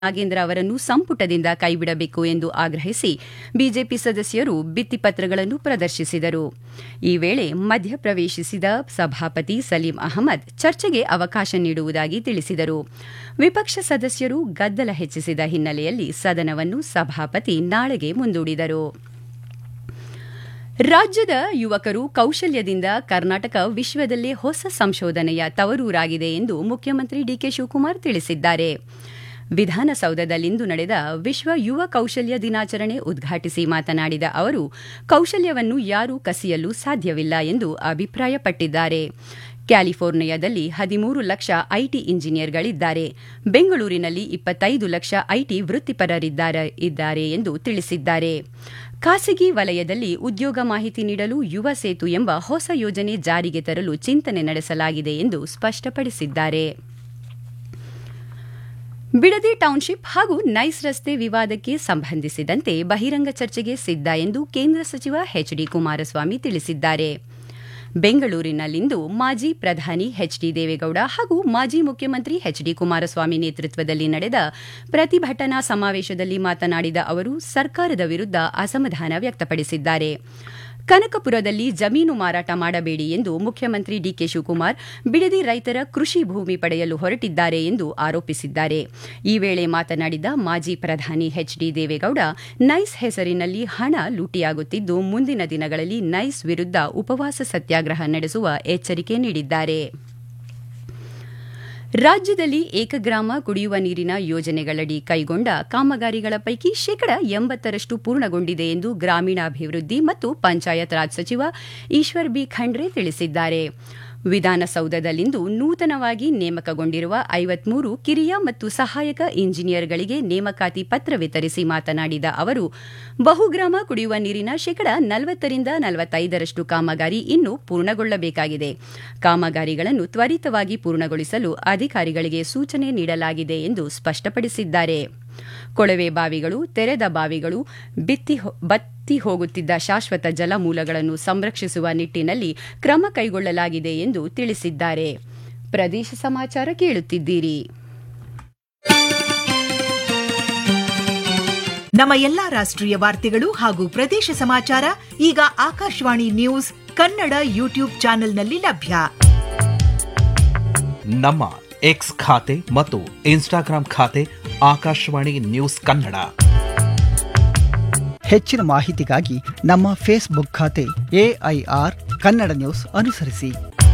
ನಾಗೇಂದ್ರ ಅವರನ್ನು ಸಂಪುಟದಿಂದ ಕೈಬಿಡಬೇಕು ಎಂದು ಆಗ್ರಹಿಸಿ ಬಿಜೆಪಿ ಸದಸ್ಯರು ಭಿತ್ತಿಪತ್ರಗಳನ್ನು ಪ್ರದರ್ಶಿಸಿದರು ಈ ವೇಳೆ ಮಧ್ಯಪ್ರವೇಶಿಸಿದ ಸಭಾಪತಿ ಸಲೀಂ ಅಹಮದ್ ಚರ್ಚೆಗೆ ಅವಕಾಶ ನೀಡುವುದಾಗಿ ತಿಳಿಸಿದರು ವಿಪಕ್ಷ ಸದಸ್ಯರು ಗದ್ದಲ ಹೆಚ್ಚಿಸಿದ ಹಿನ್ನೆಲೆಯಲ್ಲಿ ಸದನವನ್ನು ಸಭಾಪತಿ ನಾಳೆಗೆ ಮುಂದೂಡಿದರು ರಾಜ್ಯದ ಯುವಕರು ಕೌಶಲ್ಯದಿಂದ ಕರ್ನಾಟಕ ವಿಶ್ವದಲ್ಲೇ ಹೊಸ ಸಂಶೋಧನೆಯ ತವರೂರಾಗಿದೆ ಎಂದು ಮುಖ್ಯಮಂತ್ರಿ ಡಿಕೆ ಶಿವಕುಮಾರ್ ತಿಳಿಸಿದ್ದಾರೆ ವಿಧಾನಸೌಧದಲ್ಲಿಂದು ನಡೆದ ವಿಶ್ವ ಯುವ ಕೌಶಲ್ಯ ದಿನಾಚರಣೆ ಉದ್ಘಾಟಿಸಿ ಮಾತನಾಡಿದ ಅವರು ಕೌಶಲ್ಯವನ್ನು ಯಾರೂ ಕಸಿಯಲು ಸಾಧ್ಯವಿಲ್ಲ ಎಂದು ಅಭಿಪ್ರಾಯಪಟ್ಟಿದ್ದಾರೆ ಕ್ಯಾಲಿಫೋರ್ನಿಯಾದಲ್ಲಿ ಹದಿಮೂರು ಲಕ್ಷ ಐಟಿ ಇಂಜಿನಿಯರ್ಗಳಿದ್ದಾರೆ ಬೆಂಗಳೂರಿನಲ್ಲಿ ಇಪ್ಪತ್ತೈದು ಲಕ್ಷ ಐಟಿ ವೃತ್ತಿಪರರಿದ್ದಾರೆ ಎಂದು ತಿಳಿಸಿದ್ದಾರೆ ಖಾಸಗಿ ವಲಯದಲ್ಲಿ ಉದ್ಯೋಗ ಮಾಹಿತಿ ನೀಡಲು ಯುವ ಸೇತು ಎಂಬ ಹೊಸ ಯೋಜನೆ ಜಾರಿಗೆ ತರಲು ಚಿಂತನೆ ನಡೆಸಲಾಗಿದೆ ಎಂದು ಸ್ಪಷ್ಟಪಡಿಸಿದ್ದಾರೆ ಬಿಡದಿ ಟೌನ್ಶಿಪ್ ಹಾಗೂ ನೈಸ್ ರಸ್ತೆ ವಿವಾದಕ್ಕೆ ಸಂಬಂಧಿಸಿದಂತೆ ಬಹಿರಂಗ ಚರ್ಚೆಗೆ ಸಿದ್ಧ ಎಂದು ಕೇಂದ್ರ ಸಚಿವ ಎಚ್ ಡಿ ಕುಮಾರಸ್ವಾಮಿ ತಿಳಿಸಿದ್ದಾರೆ ಬೆಂಗಳೂರಿನಲ್ಲಿಂದು ಮಾಜಿ ಪ್ರಧಾನಿ ಎಚ್ ಡಿ ದೇವೇಗೌಡ ಹಾಗೂ ಮಾಜಿ ಮುಖ್ಯಮಂತ್ರಿ ಎಚ್ ಡಿ ಕುಮಾರಸ್ವಾಮಿ ನೇತೃತ್ವದಲ್ಲಿ ನಡೆದ ಪ್ರತಿಭಟನಾ ಸಮಾವೇಶದಲ್ಲಿ ಮಾತನಾಡಿದ ಅವರು ಸರ್ಕಾರದ ವಿರುದ್ಧ ಅಸಮಾಧಾನ ವ್ಯಕ್ತಪಡಿಸಿದ್ದಾರೆ ಕನಕಪುರದಲ್ಲಿ ಜಮೀನು ಮಾರಾಟ ಮಾಡಬೇಡಿ ಎಂದು ಮುಖ್ಯಮಂತ್ರಿ ಡಿಕೆ ಶಿವಕುಮಾರ್ ಬಿಡದಿ ರೈತರ ಕೃಷಿ ಭೂಮಿ ಪಡೆಯಲು ಹೊರಟಿದ್ದಾರೆ ಎಂದು ಆರೋಪಿಸಿದ್ದಾರೆ ಈ ವೇಳೆ ಮಾತನಾಡಿದ ಮಾಜಿ ಪ್ರಧಾನಿ ಎಚ್ ಡಿ ದೇವೇಗೌಡ ನೈಸ್ ಹೆಸರಿನಲ್ಲಿ ಹಣ ಲೂಟಿಯಾಗುತ್ತಿದ್ದು ಮುಂದಿನ ದಿನಗಳಲ್ಲಿ ನೈಸ್ ವಿರುದ್ಧ ಉಪವಾಸ ಸತ್ಯಾಗ್ರಹ ನಡೆಸುವ ಎಚ್ಚರಿಕೆ ನೀಡಿದ್ದಾರೆ ರಾಜ್ಯದಲ್ಲಿ ಏಕಗ್ರಾಮ ಕುಡಿಯುವ ನೀರಿನ ಯೋಜನೆಗಳಡಿ ಕೈಗೊಂಡ ಕಾಮಗಾರಿಗಳ ಪೈಕಿ ಶೇಕಡ ಎಂಬತ್ತರಷ್ಟು ಪೂರ್ಣಗೊಂಡಿದೆ ಎಂದು ಗ್ರಾಮೀಣಾಭಿವೃದ್ಧಿ ಮತ್ತು ಪಂಚಾಯತ್ ರಾಜ್ ಸಚಿವ ಈಶ್ವರ್ ಬಿ ಖಂಡ್ರೆ ತಿಳಿಸಿದ್ದಾರೆ ವಿಧಾನಸೌಧದಲ್ಲಿಂದು ನೂತನವಾಗಿ ನೇಮಕಗೊಂಡಿರುವ ಐವತ್ಮೂರು ಕಿರಿಯ ಮತ್ತು ಸಹಾಯಕ ಇಂಜಿನಿಯರ್ಗಳಿಗೆ ನೇಮಕಾತಿ ಪತ್ರ ವಿತರಿಸಿ ಮಾತನಾಡಿದ ಅವರು ಬಹುಗ್ರಾಮ ಕುಡಿಯುವ ನೀರಿನ ಶೇಕಡ ನಲವತ್ತರಿಂದ ನಲವತ್ತೈದರಷ್ಟು ಕಾಮಗಾರಿ ಇನ್ನೂ ಪೂರ್ಣಗೊಳ್ಳಬೇಕಾಗಿದೆ ಕಾಮಗಾರಿಗಳನ್ನು ತ್ವರಿತವಾಗಿ ಪೂರ್ಣಗೊಳಿಸಲು ಅಧಿಕಾರಿಗಳಿಗೆ ಸೂಚನೆ ನೀಡಲಾಗಿದೆ ಎಂದು ಸ್ಪಷ್ಟಪಡಿಸಿದ್ದಾರೆ ಕೊಳವೆ ಬಾವಿಗಳು ತೆರೆದ ಬಾವಿಗಳು ಬಿತ್ತಿ ಬತ್ತಿ ಹೋಗುತ್ತಿದ್ದ ಶಾಶ್ವತ ಜಲಮೂಲಗಳನ್ನು ಸಂರಕ್ಷಿಸುವ ನಿಟ್ಟಿನಲ್ಲಿ ಕ್ರಮ ಕೈಗೊಳ್ಳಲಾಗಿದೆ ಎಂದು ತಿಳಿಸಿದ್ದಾರೆ ಪ್ರದೇಶ ಸಮಾಚಾರ ಕೇಳುತ್ತಿದ್ದೀರಿ ನಮ್ಮ ಎಲ್ಲಾ ರಾಷ್ಟ್ರೀಯ ವಾರ್ತೆಗಳು ಹಾಗೂ ಪ್ರದೇಶ ಸಮಾಚಾರ ಈಗ ಆಕಾಶವಾಣಿ ನ್ಯೂಸ್ ಕನ್ನಡ ಯೂಟ್ಯೂಬ್ ಚಾನೆಲ್ನಲ್ಲಿ ಲಭ್ಯ ನಮ್ಮ ಎಕ್ಸ್ ಖಾತೆ ಮತ್ತು ಇನ್ಸ್ಟಾಗ್ರಾಂ ಖಾತೆ ಆಕಾಶವಾಣಿ ನ್ಯೂಸ್ ಕನ್ನಡ ಹೆಚ್ಚಿನ ಮಾಹಿತಿಗಾಗಿ ನಮ್ಮ ಫೇಸ್ಬುಕ್ ಖಾತೆ ಎಐಆರ್ ಕನ್ನಡ ನ್ಯೂಸ್ ಅನುಸರಿಸಿ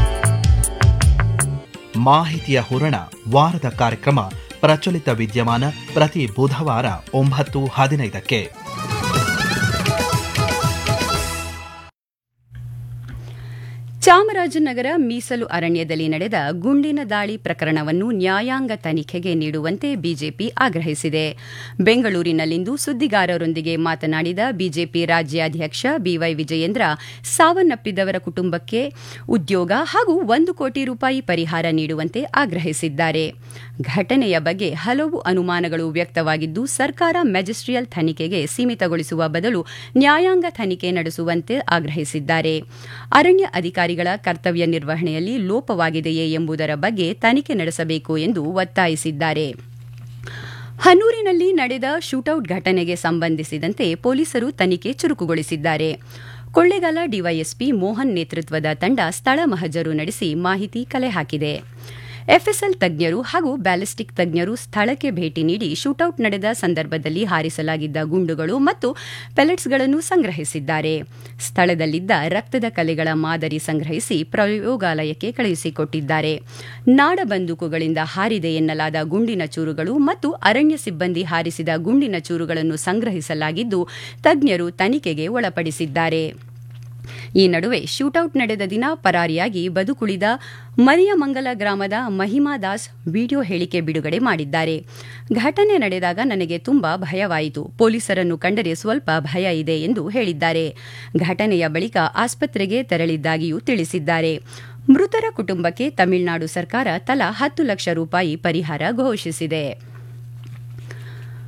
ಮಾಹಿತಿಯ ಹೂರಣ ವಾರದ ಕಾರ್ಯಕ್ರಮ ಪ್ರಚಲಿತ ವಿದ್ಯಮಾನ ಪ್ರತಿ ಬುಧವಾರ ಒಂಬತ್ತು ಹದಿನೈದಕ್ಕೆ ಚಾಮರಾಜನಗರ ಮೀಸಲು ಅರಣ್ಯದಲ್ಲಿ ನಡೆದ ಗುಂಡಿನ ದಾಳಿ ಪ್ರಕರಣವನ್ನು ನ್ಯಾಯಾಂಗ ತನಿಖೆಗೆ ನೀಡುವಂತೆ ಬಿಜೆಪಿ ಆಗ್ರಹಿಸಿದೆ ಬೆಂಗಳೂರಿನಲ್ಲಿಂದು ಸುದ್ದಿಗಾರರೊಂದಿಗೆ ಮಾತನಾಡಿದ ಬಿಜೆಪಿ ರಾಜ್ಯಾಧ್ಯಕ್ಷ ಬಿವೈ ವಿಜಯೇಂದ್ರ ಸಾವನ್ನಪ್ಪಿದವರ ಕುಟುಂಬಕ್ಕೆ ಉದ್ಯೋಗ ಹಾಗೂ ಒಂದು ಕೋಟಿ ರೂಪಾಯಿ ಪರಿಹಾರ ನೀಡುವಂತೆ ಆಗ್ರಹಿಸಿದ್ದಾರೆ ಘಟನೆಯ ಬಗ್ಗೆ ಹಲವು ಅನುಮಾನಗಳು ವ್ಯಕ್ತವಾಗಿದ್ದು ಸರ್ಕಾರ ಮ್ಯಾಜಿಸ್ಟ್ರಿಯಲ್ ತನಿಖೆಗೆ ಸೀಮಿತಗೊಳಿಸುವ ಬದಲು ನ್ಯಾಯಾಂಗ ತನಿಖೆ ನಡೆಸುವಂತೆ ಆಗ್ರಹಿಸಿದ್ದಾರೆ ಅರಣ್ಯ ಅಧಿಕಾರಿಗಳ ಕರ್ತವ್ಯ ನಿರ್ವಹಣೆಯಲ್ಲಿ ಲೋಪವಾಗಿದೆಯೇ ಎಂಬುದರ ಬಗ್ಗೆ ತನಿಖೆ ನಡೆಸಬೇಕು ಎಂದು ಒತ್ತಾಯಿಸಿದ್ದಾರೆ ಹನೂರಿನಲ್ಲಿ ನಡೆದ ಶೂಟೌಟ್ ಘಟನೆಗೆ ಸಂಬಂಧಿಸಿದಂತೆ ಪೊಲೀಸರು ತನಿಖೆ ಚುರುಕುಗೊಳಿಸಿದ್ದಾರೆ ಕೊಳ್ಳೇಗಾಲ ಡಿವೈಎಸ್ಪಿ ಮೋಹನ್ ನೇತೃತ್ವದ ತಂಡ ಸ್ಥಳ ಮಹಜರು ನಡೆಸಿ ಮಾಹಿತಿ ಕಲೆ ಹಾಕಿದೆ ಎಫ್ಎಸ್ಎಲ್ ತಜ್ಞರು ಹಾಗೂ ಬ್ಯಾಲಿಸ್ಟಿಕ್ ತಜ್ಞರು ಸ್ಥಳಕ್ಕೆ ಭೇಟಿ ನೀಡಿ ಶೂಟೌಟ್ ನಡೆದ ಸಂದರ್ಭದಲ್ಲಿ ಹಾರಿಸಲಾಗಿದ್ದ ಗುಂಡುಗಳು ಮತ್ತು ಪೆಲೆಟ್ಸ್ಗಳನ್ನು ಸಂಗ್ರಹಿಸಿದ್ದಾರೆ ಸ್ಥಳದಲ್ಲಿದ್ದ ರಕ್ತದ ಕಲೆಗಳ ಮಾದರಿ ಸಂಗ್ರಹಿಸಿ ಪ್ರಯೋಗಾಲಯಕ್ಕೆ ಕಳುಹಿಸಿಕೊಟ್ಟಿದ್ದಾರೆ ನಾಡ ಬಂದೂಕುಗಳಿಂದ ಹಾರಿದೆ ಎನ್ನಲಾದ ಗುಂಡಿನ ಚೂರುಗಳು ಮತ್ತು ಅರಣ್ಯ ಸಿಬ್ಬಂದಿ ಹಾರಿಸಿದ ಗುಂಡಿನ ಚೂರುಗಳನ್ನು ಸಂಗ್ರಹಿಸಲಾಗಿದ್ದು ತಜ್ಞರು ತನಿಖೆಗೆ ಒಳಪಡಿಸಿದ್ದಾರೆ ಈ ನಡುವೆ ಶೂಟೌಟ್ ನಡೆದ ದಿನ ಪರಾರಿಯಾಗಿ ಬದುಕುಳಿದ ಮರಿಯಮಂಗಲ ಗ್ರಾಮದ ಮಹಿಮಾ ದಾಸ್ ವಿಡಿಯೋ ಹೇಳಿಕೆ ಬಿಡುಗಡೆ ಮಾಡಿದ್ದಾರೆ ಘಟನೆ ನಡೆದಾಗ ನನಗೆ ತುಂಬಾ ಭಯವಾಯಿತು ಪೊಲೀಸರನ್ನು ಕಂಡರೆ ಸ್ವಲ್ಪ ಭಯ ಇದೆ ಎಂದು ಹೇಳಿದ್ದಾರೆ ಘಟನೆಯ ಬಳಿಕ ಆಸ್ಪತ್ರೆಗೆ ತೆರಳಿದ್ದಾಗಿಯೂ ತಿಳಿಸಿದ್ದಾರೆ ಮೃತರ ಕುಟುಂಬಕ್ಕೆ ತಮಿಳುನಾಡು ಸರ್ಕಾರ ತಲಾ ಹತ್ತು ಲಕ್ಷ ರೂಪಾಯಿ ಪರಿಹಾರ ಘೋಷಿಸಿದೆ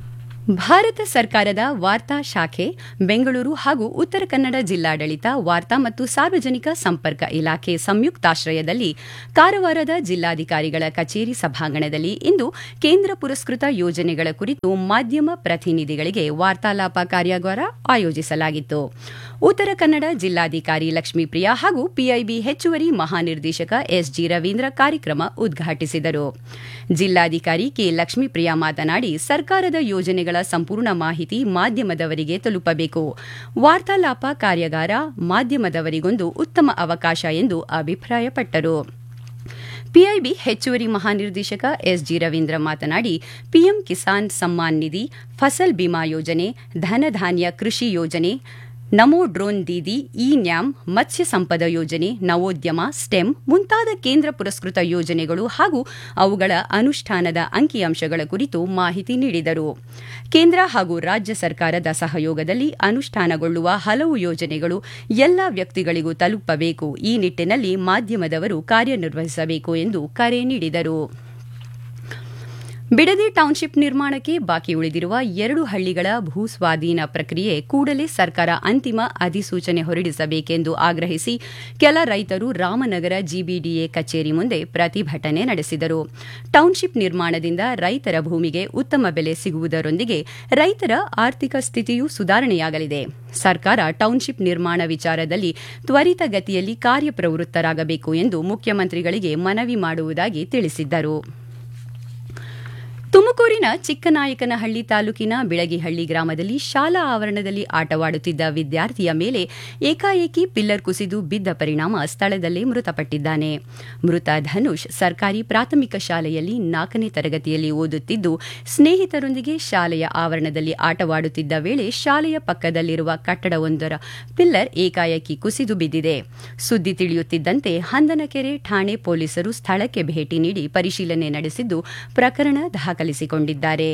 ಭಾರತ ಸರ್ಕಾರದ ವಾರ್ತಾ ಶಾಖೆ ಬೆಂಗಳೂರು ಹಾಗೂ ಉತ್ತರ ಕನ್ನಡ ಜಿಲ್ಲಾಡಳಿತ ವಾರ್ತಾ ಮತ್ತು ಸಾರ್ವಜನಿಕ ಸಂಪರ್ಕ ಇಲಾಖೆ ಸಂಯುಕ್ತಾಶ್ರಯದಲ್ಲಿ ಕಾರವಾರದ ಜಿಲ್ಲಾಧಿಕಾರಿಗಳ ಕಚೇರಿ ಸಭಾಂಗಣದಲ್ಲಿ ಇಂದು ಕೇಂದ್ರ ಪುರಸ್ಕೃತ ಯೋಜನೆಗಳ ಕುರಿತು ಮಾಧ್ಯಮ ಪ್ರತಿನಿಧಿಗಳಿಗೆ ವಾರ್ತಾಲಾಪ ಕಾರ್ಯಾಗಾರ ಆಯೋಜಿಸಲಾಗಿತ್ತು ಉತ್ತರ ಕನ್ನಡ ಜಿಲ್ಲಾಧಿಕಾರಿ ಲಕ್ಷ್ಮೀಪ್ರಿಯಾ ಹಾಗೂ ಪಿಐಬಿ ಹೆಚ್ಚುವರಿ ಮಹಾನಿರ್ದೇಶಕ ಎಸ್ಜಿ ರವೀಂದ್ರ ಕಾರ್ಯಕ್ರಮ ಉದ್ಘಾಟಿಸಿದರು ಜಿಲ್ಲಾಧಿಕಾರಿ ಕೆ ಲಕ್ಷ್ಮೀಪ್ರಿಯಾ ಮಾತನಾಡಿ ಸರ್ಕಾರದ ಯೋಜನೆಗಳ ಸಂಪೂರ್ಣ ಮಾಹಿತಿ ಮಾಧ್ಯಮದವರಿಗೆ ತಲುಪಬೇಕು ವಾರ್ತಾಲಾಪ ಕಾರ್ಯಾಗಾರ ಮಾಧ್ಯಮದವರಿಗೊಂದು ಉತ್ತಮ ಅವಕಾಶ ಎಂದು ಅಭಿಪ್ರಾಯಪಟ್ಟರು ಪಿಐಬಿ ಹೆಚ್ಚುವರಿ ಮಹಾನಿರ್ದೇಶಕ ಎಸ್ಜಿ ರವೀಂದ್ರ ಮಾತನಾಡಿ ಪಿಎಂ ಕಿಸಾನ್ ಸಮ್ಮಾನ್ ನಿಧಿ ಫಸಲ್ ಬಿಮಾ ಯೋಜನೆ ಧನಧಾನ್ಯ ಕೃಷಿ ಯೋಜನೆ Namo drone Didi e NAM Matsya Sampada ಯೋಜನೆ ನವೋದ್ಯಮ ಸ್ಟೆಮ್ ಮುಂತಾದ ಕೇಂದ್ರ ಪುರಸ್ಕೃತ ಯೋಜನೆಗಳು ಹಾಗೂ ಅವುಗಳ ಅನುಷ್ಠಾನದ ಅಂಕಿಅಂಶಗಳ ಕುರಿತು ಮಾಹಿತಿ ನೀಡಿದರು ಕೇಂದ್ರ ಹಾಗೂ ರಾಜ್ಯ ಸರ್ಕಾರದ ಸಹಯೋಗದಲ್ಲಿ ಅನುಷ್ಠಾನಗೊಳ್ಳುವ ಹಲವು ಯೋಜನೆಗಳು ಎಲ್ಲ ವ್ಯಕ್ತಿಗಳಿಗೂ ತಲುಪಬೇಕು ಈ ನಿಟ್ಟಿನಲ್ಲಿ ಮಾಧ್ಯಮದವರು ಕಾರ್ಯನಿರ್ವಹಿಸಬೇಕು ಎಂದು ಕರೆ ನೀಡಿದರು ಬಿಡದಿ ಟೌನ್ಶಿಪ್ ನಿರ್ಮಾಣಕ್ಕೆ ಬಾಕಿ ಉಳಿದಿರುವ ಎರಡು ಹಳ್ಳಿಗಳ ಭೂ ಸ್ವಾಧೀನ ಪ್ರಕ್ರಿಯೆ ಕೂಡಲೇ ಸರ್ಕಾರ ಅಂತಿಮ ಅಧಿಸೂಚನೆ ಹೊರಡಿಸಬೇಕೆಂದು ಆಗ್ರಹಿಸಿ ಕೆಲ ರೈತರು ರಾಮನಗರ ಜಿಬಿಡಿಎ ಕಚೇರಿ ಮುಂದೆ ಪ್ರತಿಭಟನೆ ನಡೆಸಿದರು ಟೌನ್ಶಿಪ್ ನಿರ್ಮಾಣದಿಂದ ರೈತರ ಭೂಮಿಗೆ ಉತ್ತಮ ಬೆಲೆ ಸಿಗುವುದರೊಂದಿಗೆ ರೈತರ ಆರ್ಥಿಕ ಸ್ಥಿತಿಯೂ ಸುಧಾರಣೆಯಾಗಲಿದೆ ಸರ್ಕಾರ ಟೌನ್ಶಿಪ್ ನಿರ್ಮಾಣ ವಿಚಾರದಲ್ಲಿ ತ್ವರಿತಗತಿಯಲ್ಲಿ ಕಾರ್ಯಪ್ರವೃತ್ತರಾಗಬೇಕು ಎಂದು ಮುಖ್ಯಮಂತ್ರಿಗಳಿಗೆ ಮನವಿ ಮಾಡುವುದಾಗಿ ತಿಳಿಸಿದ್ದರು ತುಮಕೂರಿನ ಚಿಕ್ಕನಾಯಕನಹಳ್ಳಿ ತಾಲೂಕಿನ ಬಿಳಗಿಹಳ್ಳಿ ಗ್ರಾಮದಲ್ಲಿ ಶಾಲಾ ಆವರಣದಲ್ಲಿ ಆಟವಾಡುತ್ತಿದ್ದ ವಿದ್ಯಾರ್ಥಿಯ ಮೇಲೆ ಏಕಾಏಕಿ ಪಿಲ್ಲರ್ ಕುಸಿದು ಬಿದ್ದ ಪರಿಣಾಮ ಸ್ಥಳದಲ್ಲೇ ಮೃತಪಟ್ಟಿದ್ದಾನೆ ಮೃತ ಧನುಷ್ ಸರ್ಕಾರಿ ಪ್ರಾಥಮಿಕ ಶಾಲೆಯಲ್ಲಿ ನಾಲ್ಕನೇ ತರಗತಿಯಲ್ಲಿ ಓದುತ್ತಿದ್ದು ಸ್ನೇಹಿತರೊಂದಿಗೆ ಶಾಲೆಯ ಆವರಣದಲ್ಲಿ ಆಟವಾಡುತ್ತಿದ್ದ ವೇಳೆ ಶಾಲೆಯ ಪಕ್ಕದಲ್ಲಿರುವ ಕಟ್ಟಡವೊಂದರ ಪಿಲ್ಲರ್ ಏಕಾಏಕಿ ಕುಸಿದು ಬಿದ್ದಿದೆ ಸುದ್ದಿ ತಿಳಿಯುತ್ತಿದ್ದಂತೆ ಹಂದನಕೆರೆ ಠಾಣೆ ಪೊಲೀಸರು ಸ್ಥಳಕ್ಕೆ ಭೇಟಿ ನೀಡಿ ಪರಿಶೀಲನೆ ನಡೆಸಿದ್ದು ಪ್ರಕರಣ ದಾಖಲಿಸಿಕೊಂಡಿದ್ದಾರೆ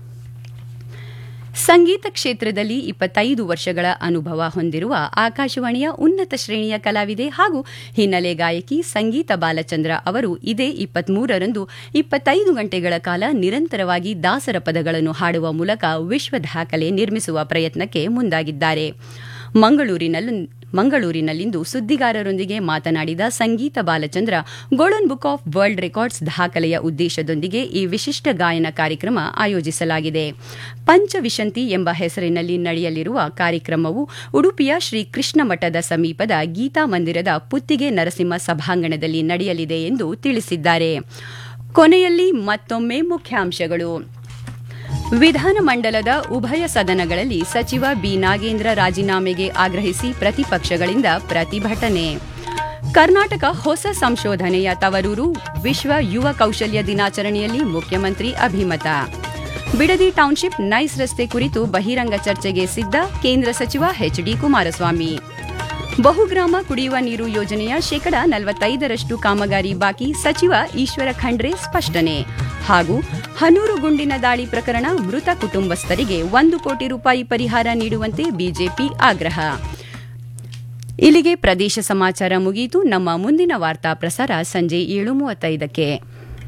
ಸಂಗೀತ ಕ್ಷೇತ್ರದಲ್ಲಿ ಇಪ್ಪತ್ತೈದು ವರ್ಷಗಳ ಅನುಭವ ಹೊಂದಿರುವ ಆಕಾಶವಾಣಿಯ ಉನ್ನತ ಶ್ರೇಣಿಯ ಕಲಾವಿದೆ ಹಾಗೂ ಹಿನ್ನೆಲೆ ಗಾಯಕಿ ಸಂಗೀತ ಬಾಲಚಂದ್ರ ಅವರು ಇದೇ ಇಪ್ಪತ್ಮೂರರಂದು ಇಪ್ಪತ್ತೈದು ಗಂಟೆಗಳ ಕಾಲ ನಿರಂತರವಾಗಿ ದಾಸರ ಪದಗಳನ್ನು ಹಾಡುವ ಮೂಲಕ ವಿಶ್ವ ದಾಖಲೆ ನಿರ್ಮಿಸುವ ಪ್ರಯತ್ನಕ್ಕೆ ಮುಂದಾಗಿದ್ದಾರೆ ಮಂಗಳೂರಿನಲ್ಲೂ ಮಂಗಳೂರಿನಲ್ಲಿಂದು ಸುದ್ದಿಗಾರರೊಂದಿಗೆ ಮಾತನಾಡಿದ Sangeetha Balachandra golden book of world records ದಾಖಲೆಯ ಉದ್ದೇಶದೊಂದಿಗೆ ಈ ವಿಶಿಷ್ಟ ಗಾಯನ ಕಾರ್ಯಕ್ರಮ ಆಯೋಜಿಸಲಾಗಿದೆ ಪಂಚವಿಶಂತಿ ಎಂಬ ಹೆಸರಿನಲ್ಲಿ ನಡೆಯಲಿರುವ ಕಾರ್ಯಕ್ರಮವು ಉಡುಪಿಯ ಶ್ರೀ ಕೃಷ್ಣ ಮಠದ ಸಮೀಪದ ಗೀತಾ ಮಂದಿರದ ಪುತ್ತಿಗೆ ನರಸಿಂಹ ಸಭಾಂಗಣದಲ್ಲಿ ನಡೆಯಲಿದೆ ಎಂದು ತಿಳಿಸಿದ್ದಾರೆ ಕೊನೆಯಲ್ಲಿ ಮತ್ತೊಮ್ಮೆ ಮುಖ್ಯಾಂಶಗಳು ವಿಧಾನಮಂಡಲದ ಉಭಯ ಸದನಗಳಲ್ಲಿ ಸಚಿವ ಬಿ ನಾಗೇಂದ್ರ ರಾಜೀನಾಮೆಗೆ ಆಗ್ರಹಿಸಿ ಪ್ರತಿಪಕ್ಷಗಳಿಂದ ಪ್ರತಿಭಟನೆ ಕರ್ನಾಟಕ ಹೊಸ ಸಂಶೋಧನೆಯ ತವರೂರು ವಿಶ್ವ ಯುವ ಕೌಶಲ್ಯ ದಿನಾಚರಣೆಯಲ್ಲಿ ಮುಖ್ಯಮಂತ್ರಿ ಅಭಿಮತ ಬಿಡದಿ ಟೌನ್ಶಿಪ್ ನೈಸ್ ರಸ್ತೆ ಕುರಿತು ಬಹಿರಂಗ ಚರ್ಚೆಗೆ ಸಿದ್ಧ ಕೇಂದ್ರ ಸಚಿವ ಎಚ್ಡಿ ಕುಮಾರಸ್ವಾಮಿ ಬಹುಗ್ರಾಮ ಕುಡಿಯುವ ನೀರು ಯೋಜನೆಯ ಶೇಕಡ ನಲವತ್ತೈದರಷ್ಟು ಕಾಮಗಾರಿ ಬಾಕಿ ಸಚಿವ ಈಶ್ವರ ಖಂಡ್ರೆ ಸ್ಪಷ್ಟನೆ ಹಾಗೂ ಹನೂರು ಗುಂಡಿನ ದಾಳಿ ಪ್ರಕರಣ ಮೃತ ಕುಟುಂಬಸ್ಥರಿಗೆ ಒಂದು ಕೋಟಿ ರೂಪಾಯಿ ಪರಿಹಾರ ನೀಡುವಂತೆ ಬಿಜೆಪಿ ಆಗ್ರಹ ಇಲ್ಲಿಗೆ ಪ್ರದೇಶ ಸಮಾಚಾರ ಮುಗಿಯಿತು ನಮ್ಮ ಮುಂದಿನ ವಾರ್ತಾ ಪ್ರಸಾರ ಸಂಜೆ ಏಳು ಮೂವತ್ತೈದಕ್ಕೆ